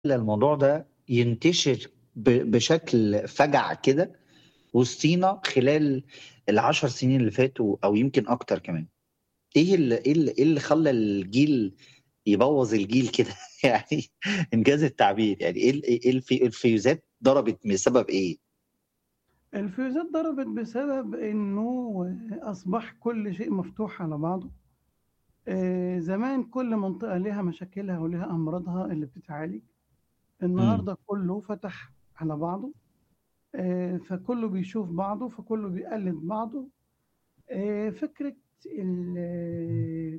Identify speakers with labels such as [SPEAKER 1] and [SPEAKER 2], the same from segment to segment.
[SPEAKER 1] الموضوع ده ينتشر ب- بشكل فجع كده وسطينا خلال العشر سنين اللي فاتوا او يمكن اكتر كمان ايه اللي ايه اللي, إيه اللي خلى الجيل يبوظ الجيل كده يعني انجاز التعبير يعني ايه ال- ايه الفي- الفيوزات ضربت بسبب ايه
[SPEAKER 2] الفيوزات ضربت بسبب انه اصبح كل شيء مفتوح على بعضه آه، زمان كل منطقة لها مشاكلها ولها امراضها اللي بتتعالج النهاردة كله فتح على بعضه آه، فكله بيشوف بعضه فكله بيقلد بعضه آه، فكرة ال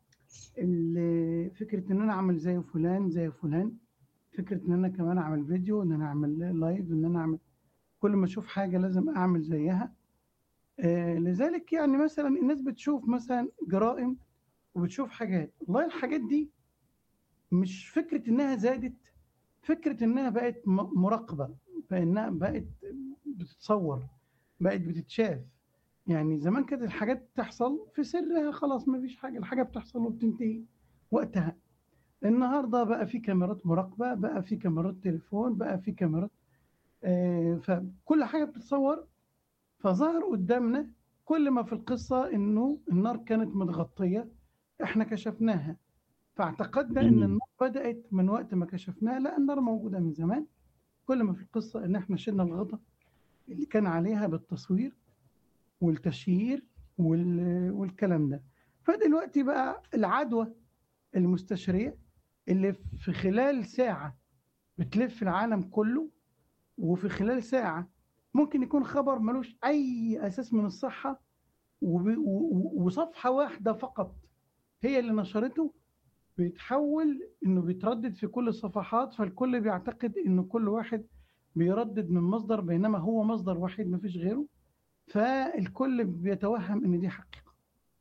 [SPEAKER 2] ال- فكرة ان انا اعمل زي فلان زي فلان فكرة ان انا كمان اعمل فيديو ان انا اعمل لايف ان انا اعمل كل ما اشوف حاجة لازم اعمل زيها آه، لذلك يعني مثلا الناس بتشوف مثلا جرائم وبتشوف حاجات والله الحاجات دي مش فكرة انها زادت فكرة انها بقت م- مراقبة فانها بقت بتتصور بقت بتتشاف يعني زمان كانت الحاجات تحصل في سرها خلاص ما فيش حاجة الحاجة بتحصل وبتنتهي وقتها النهاردة بقى في كاميرات مراقبة بقى في كاميرات تليفون بقى في كاميرات آه، فكل حاجة بتتصور فظهر قدامنا كل ما في القصة انه النار كانت متغطية احنا كشفناها فاعتقدنا ان
[SPEAKER 1] مم.
[SPEAKER 2] النار بدأت من وقت ما كشفناها لا النار موجودة من زمان كل ما في القصة ان احنا شلنا الغطاء اللي كان عليها بالتصوير والتشهير وال... والكلام ده فدلوقتي بقى العدوى المستشرية اللي في خلال ساعة بتلف العالم كله وفي خلال ساعة ممكن يكون خبر ملوش أي أساس من الصحة وب... و... و- وصفحة واحدة فقط هي اللي نشرته بيتحول إنه بيتردد في كل الصفحات فالكل بيعتقد إنه كل واحد بيردد من مصدر بينما هو مصدر وحيد مفيش غيره فالكل بيتوهم إن دي حقيقة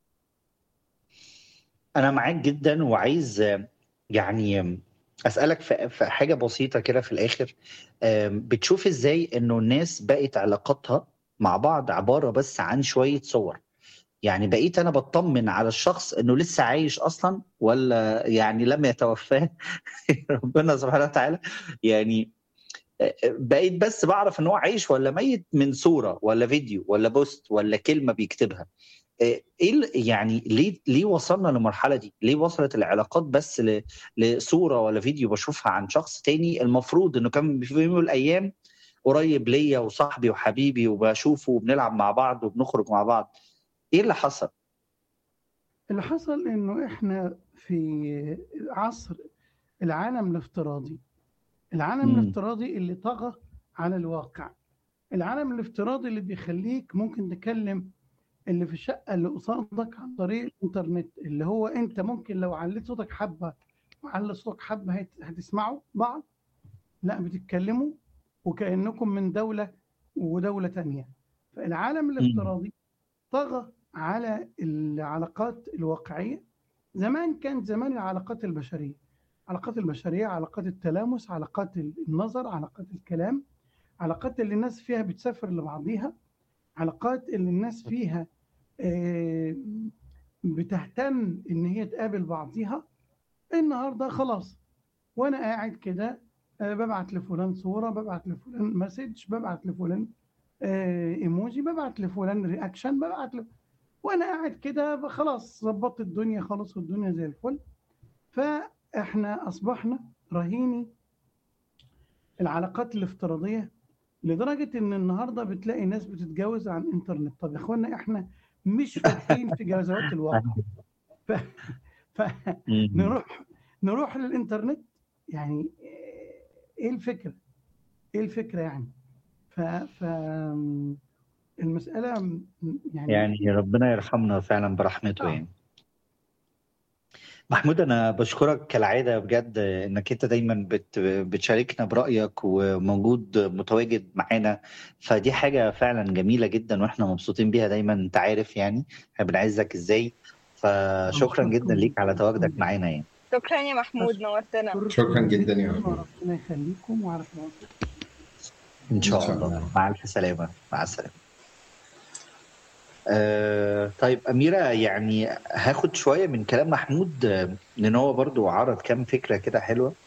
[SPEAKER 1] انا معاك جدا وعايز آه، يعني آم، اسالك في في حاجه بسيطه كده في الاخر آم، بتشوف ازاي انه الناس بقت علاقاتها مع بعض عباره بس عن شويه صور يعني بقيت انا بطمن على الشخص انه لسه عايش اصلا ولا يعني لم يتوفاه ربنا سبحانه وتعالى يعني آه، بقيت بس بعرف ان هو عايش ولا ميت من صوره ولا فيديو ولا بوست ولا كلمه بيكتبها ايه ال- يعني ليه ليه وصلنا للمرحله دي؟ ليه وصلت العلاقات بس ل- لصوره ولا فيديو بشوفها عن شخص تاني المفروض انه كان في يوم من الايام قريب ليا وصاحبي وحبيبي وبشوفه وبنلعب مع بعض وبنخرج مع بعض. ايه اللي حصل؟
[SPEAKER 2] اللي حصل إنه إحنا في عصر العالم الافتراضي العالم
[SPEAKER 1] مم.
[SPEAKER 2] الافتراضي اللي طغى على الواقع العالم الافتراضي اللي بيخليك ممكن تكلم اللي في الشقة اللي قصادك عن طريق الإنترنت اللي هو أنت ممكن لو عليت صوتك حبة وعلى صوتك حبة هت- هتسمعوا بعض لا بتتكلموا وكأنكم من دولة ودولة تانية فالعالم الافتراضي طغى على العلاقات الواقعية زمان كانت زمان العلاقات البشرية علاقات البشرية علاقات التلامس علاقات النظر علاقات الكلام علاقات اللي الناس فيها بتسافر لبعضيها علاقات اللي الناس فيها آه، بتهتم ان هي تقابل بعضيها النهارده خلاص وانا قاعد كده آه، ببعت لفلان صورة ببعت لفلان مسج ببعت لفلان آه، ايموجي ببعت لفلان رياكشن ببعت ل... وانا قاعد كده خلاص ظبطت الدنيا خلاص والدنيا زي الفل فاحنا اصبحنا رهيني العلاقات الافتراضيه لدرجه ان النهارده بتلاقي ناس بتتجوز عن انترنت طب يا اخوانا احنا مش فاتحين في جوازات الواقع ف... ف...
[SPEAKER 1] مم.
[SPEAKER 2] نروح نروح للانترنت يعني ايه الفكره؟ ايه الفكره يعني؟ ف, ف... المساله يعني
[SPEAKER 1] يعني ربنا يرحمنا فعلا برحمته
[SPEAKER 2] آه.
[SPEAKER 1] يعني. محمود انا بشكرك كالعاده بجد انك انت دايما بت بتشاركنا برايك وموجود متواجد معانا فدي حاجه فعلا جميله جدا واحنا مبسوطين بيها دايما انت عارف يعني احنا بنعزك ازاي فشكرا جدا ليك على تواجدك معانا يعني
[SPEAKER 3] شكرا يا محمود نورتنا
[SPEAKER 4] شكراً جداً يا محمود.
[SPEAKER 2] ربنا يخليكم وعلى خير
[SPEAKER 1] ان شاء
[SPEAKER 4] إن شاء
[SPEAKER 1] الله
[SPEAKER 4] الله.
[SPEAKER 1] مع الف سلامه مع السلامه آه طيب أميرة يعني هاخد شوية من كلام محمود آه، لأن هو برضو عرض كام فكرة كده حلوة